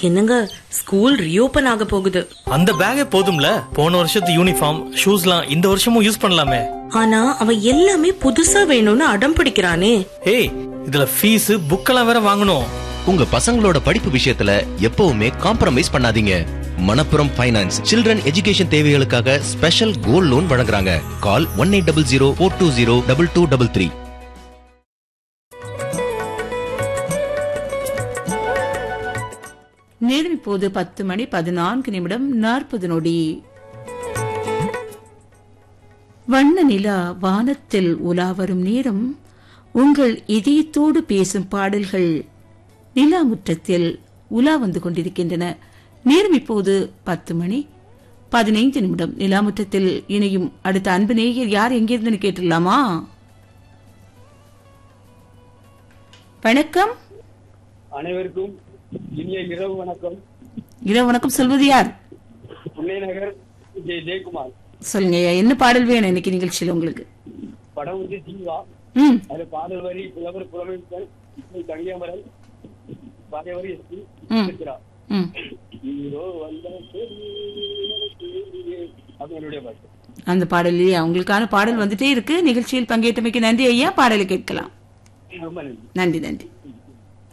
என்னங்க school reopen ஆக போகுது அந்த பேக்கே போதும்ல போன வருஷத்து யூனிஃபார்ம் ஷூஸ்லாம் இந்த வருஷமும் யூஸ் பண்ணலாமே ஆனா அவன் எல்லாமே புதுசா வேணும்னு அடம் பிடிக்கிறானே ஏய் இதுல ஃபீஸ் புக்கெல்லாம் வேற வாங்கணும் உங்க பசங்களோட படிப்பு விஷயத்துல எப்பவுமே காம்ப்ரமைஸ் பண்ணாதீங்க மணப்புரம் ஃபைனான்ஸ் சில்ட்ரன் எஜுகேஷன் தேவைகளுக்காக ஸ்பெஷல் கோல்ட் லோன் வழங்குறாங்க call one eight double zero four two zero double two double three நேரம் இப்போது பத்து மணி பதினான்கு நிமிடம் நாற்பது நொடி வண்ண நிலா வானத்தில் உலா வரும் நேரம் உங்கள் இதயத்தோடு பேசும் பாடல்கள் நிலா முற்றத்தில் உலா வந்து கொண்டிருக்கின்றன நேரம் இப்போது பத்து மணி பதினைந்து நிமிடம் நிலாமுற்றத்தில் இணையும் அடுத்த அன்பு நேயர் யார் எங்கிருந்து கேட்டுடலாமா வணக்கம் அனைவருக்கும் இனிய இரவு வணக்கம் இரவு வணக்கம் சொல்வது யார் புன்னை நகர் ஜெய் ஜெயக்குமார் சொல்லுங்க ஐயா, என்ன பாடல் வேணும் இன்னைக்கு நிகழ்ச்சியில் உங்களுக்கு படம் வந்து ஜீவா ம் அது பாடல் வரி புலவர் புலமைகள் கங்கையமரன் பாடவரி எஸ்பி ம். சித்ரா ம் ஹீரோ வந்த அது என்னுடைய பாட்டு அந்த பாடல் இல்லையா உங்களுக்கான பாடல் வந்துட்டே இருக்கு நிகழ்ச்சியில் பங்கேற்றமைக்கு நன்றி ஐயா பாடலை கேட்கலாம் ரொம்ப நன்றி நன்றி நன்றி